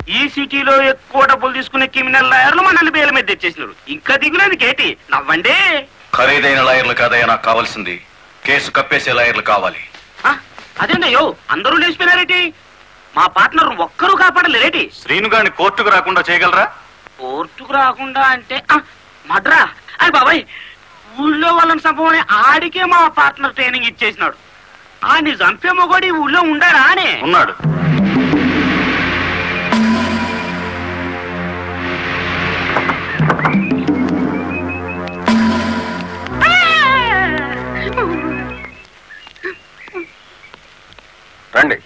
ఈ సిటీలో ఎక్కువ డబ్బులు తీసుకునే క్రిమినల్ లాయర్లు మనల్ని బేల మీద తెచ్చేసినారు ఇంకా దిగులేదు కేటి నవ్వండి ఖరీదైన లాయర్లు కాదయ్యా నాకు కావాల్సింది కేసు కప్పేసే లాయర్లు కావాలి ఆ, అదేందయ్యో అందరూ లేచిపోయినారేటి మా పార్ట్నర్ ఒక్కరూ కాపాడలేరేటి శ్రీను గారిని కోర్టుకు రాకుండా చేయగలరా కోర్టుకు రాకుండా అంటే ఆ, మడ్రా అయ్యి బాబాయ్ ఊళ్ళో వాళ్ళని సంభవని ఆడికే మా పార్ట్నర్ ట్రైనింగ్ ఇచ్చేసినాడు ఆడిని చంపే మొగోడి ఊళ్ళో ఉండాడా అని ఉన్నాడు రండి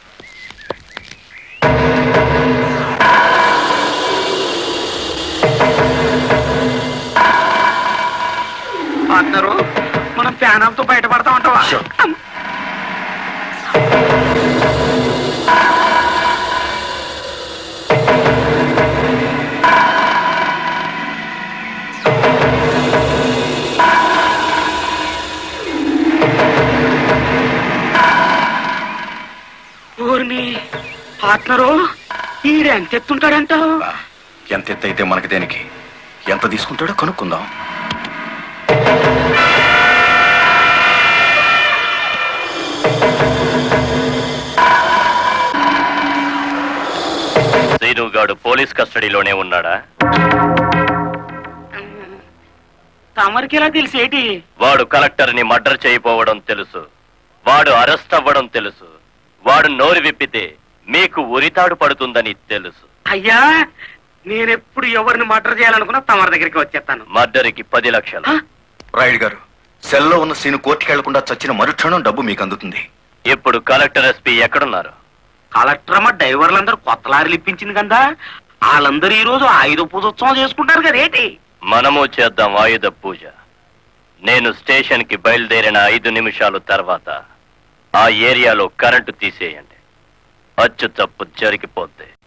పార్ట్నరు మనం ప్యానంతో బయటపడతా ఉంటావా Sure. ఊరిని పార్ట్నరు ఈడు ఎంత ఎత్తుంటాడంటావు ఆ, ఎంత ఎత్తైతే మనకి దేనికి ఎంత తీసుకుంటాడో కనుక్కుందాం శ్రీనుగాడు పోలీస్ కస్టడీలోనే ఉన్నాడా తమరికి ఎలా తెలిసేటి వాడు కలెక్టర్ని మర్డర్ చేయపోవడం తెలుసు వాడు అరెస్ట్ అవ్వడం తెలుసు వాడు నోరు విప్పితే మీకు ఉరితాడు పడుతుందని తెలుసు అయ్యా నేనెప్పుడు ఎవరిని మర్డర్ చేయాలనుకున్నా తమరి దగ్గరికి వచ్చేస్తాను మర్డర్కి పది లక్షలు ఆ? రాయుడు గారు సెల్లో ఉన్న సీను కోర్టుకి వెళ్లకుండా చచ్చిన మరుక్షణం డబ్బు మీకు అందుతుంది ఇప్పుడు కలెక్టర్ ఎస్పీ ఎక్కడున్నారు కలెక్టర్ అమ్మ డ్రైవర్లందరూ కొత్త లారీలు ఇప్పించింది కదా వాళ్ళందరూ ఈ రోజు ఆయుధ పూజోత్సవం చేసుకుంటారు కదా ఏంటి మనము చేద్దాం ఆయుధ పూజ నేను స్టేషన్ కి బయలుదేరిన ఐదు నిమిషాలు తర్వాత ఆ ఏరియాలో కరెంటు తీసేయండి అచ్చు తప్పు జరిగిపోద్ది